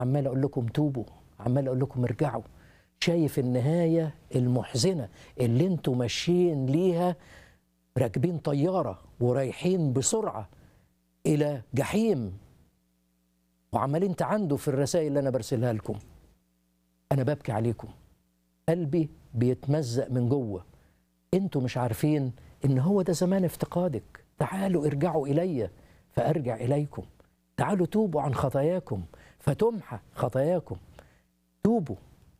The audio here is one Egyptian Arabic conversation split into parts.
عمال اقول لكم توبوا عمال اقول لكم ارجعوا شايف النهايه المحزنه اللي انتوا ماشيين ليها راكبين طياره ورايحين بسرعه الى جحيم وعمالين تعندوا في الرسائل اللي انا برسلها لكم انا ببكي عليكم قلبي بيتمزق من جوه انتوا مش عارفين ان هو ده زمان افتقادك تعالوا ارجعوا الي فارجع اليكم تعالوا توبوا عن خطاياكم فتمحى خطاياكم توبوا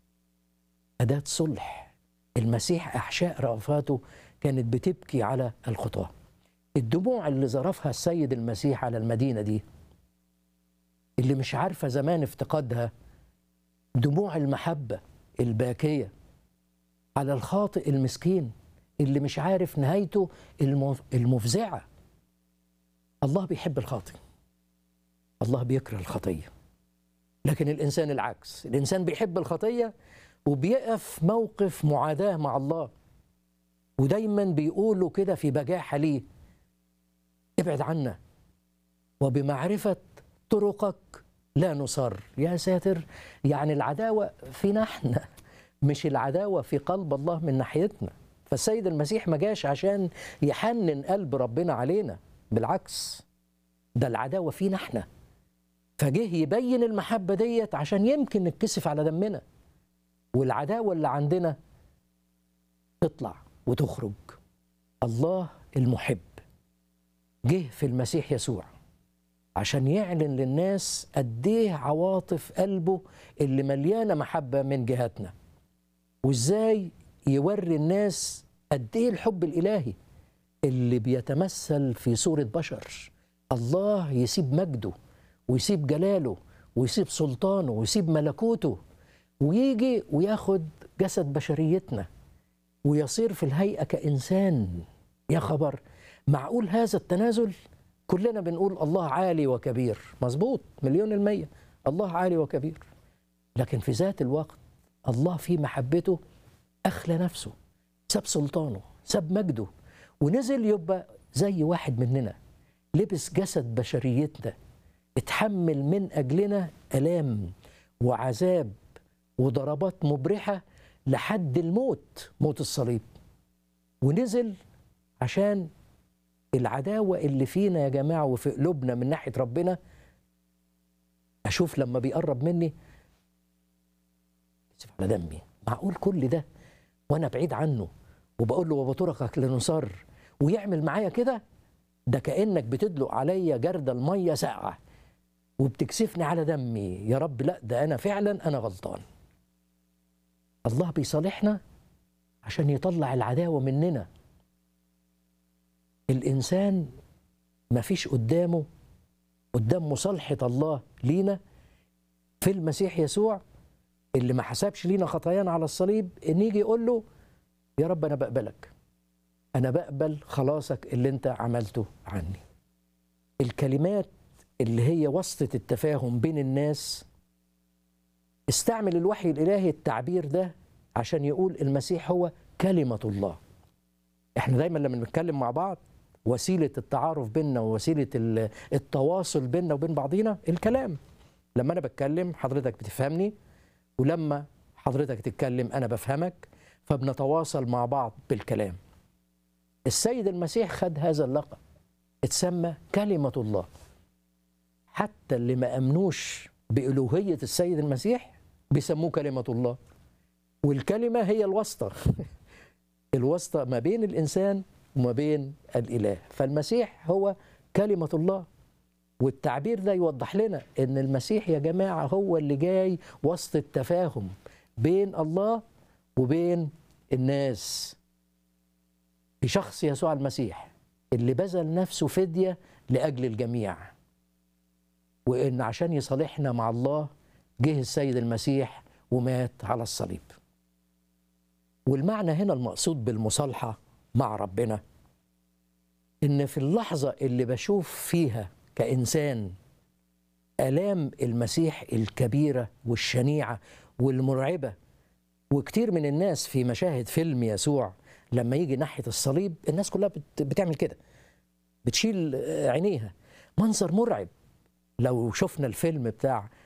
أداة صلح المسيح أحشاء رأفاته كانت بتبكي على الخطاة الدموع اللي ظرفها السيد المسيح على المدينة دي اللي مش عارفة زمان افتقادها دموع المحبة الباكية على الخاطئ المسكين اللي مش عارف نهايته المفزعة الله بيحب الخاطئ الله بيكره الخطية لكن الإنسان العكس الإنسان بيحب الخطية وبيقف موقف معاداة مع الله ودايما بيقولوا كده في بجاحة ليه ابعد عنا وبمعرفة طرقك لا نصر يا ساتر يعني العداوة فينا احنا مش العداوة في قلب الله من ناحيتنا فالسيد المسيح ما جاش عشان يحنن قلب ربنا علينا بالعكس ده العداوة فينا احنا فجه يبين المحبة ديت عشان يمكن نتكسف على دمنا والعداوة اللي عندنا تطلع وتخرج الله المحب جه في المسيح يسوع عشان يعلن للناس قد ايه عواطف قلبه اللي مليانه محبه من جهتنا وازاي يوري الناس قد ايه الحب الالهي اللي بيتمثل في صوره بشر الله يسيب مجده ويسيب جلاله ويسيب سلطانه ويسيب ملكوته ويجي وياخد جسد بشريتنا ويصير في الهيئه كانسان يا خبر معقول هذا التنازل كلنا بنقول الله عالي وكبير مظبوط مليون المية الله عالي وكبير لكن في ذات الوقت الله في محبته أخلى نفسه ساب سلطانه ساب مجده ونزل يبقى زي واحد مننا لبس جسد بشريتنا اتحمل من أجلنا ألام وعذاب وضربات مبرحة لحد الموت موت الصليب ونزل عشان العداوة اللي فينا يا جماعة وفي قلوبنا من ناحية ربنا أشوف لما بيقرب مني يسف على دمي معقول كل ده وأنا بعيد عنه وبقول له وبطرقك لنصر ويعمل معايا كده ده كأنك بتدلق عليا جرد المية ساقعة وبتكسفني على دمي يا رب لا ده أنا فعلا أنا غلطان الله بيصالحنا عشان يطلع العداوة مننا الإنسان ما فيش قدامه قدام مصالحة الله لينا في المسيح يسوع اللي ما حسبش لينا خطايانا على الصليب ان يجي يقول له يا رب انا بقبلك انا بقبل خلاصك اللي انت عملته عني الكلمات اللي هي وسطة التفاهم بين الناس استعمل الوحي الالهي التعبير ده عشان يقول المسيح هو كلمة الله احنا دايما لما بنتكلم مع بعض وسيلة التعارف بيننا ووسيلة التواصل بيننا وبين بعضينا الكلام لما أنا بتكلم حضرتك بتفهمني ولما حضرتك تتكلم أنا بفهمك فبنتواصل مع بعض بالكلام السيد المسيح خد هذا اللقب اتسمى كلمة الله حتى اللي ما أمنوش بألوهية السيد المسيح بيسموه كلمة الله والكلمة هي الواسطة الواسطة ما بين الإنسان وما بين الإله فالمسيح هو كلمة الله والتعبير ده يوضح لنا ان المسيح يا جماعة هو اللي جاي وسط التفاهم بين الله وبين الناس في شخص يسوع المسيح اللي بذل نفسه فدية لأجل الجميع وإن عشان يصالحنا مع الله جه السيد المسيح ومات على الصليب والمعنى هنا المقصود بالمصالحة مع ربنا ان في اللحظه اللي بشوف فيها كانسان الام المسيح الكبيره والشنيعه والمرعبه وكتير من الناس في مشاهد فيلم يسوع لما يجي ناحيه الصليب الناس كلها بتعمل كده بتشيل عينيها منظر مرعب لو شفنا الفيلم بتاع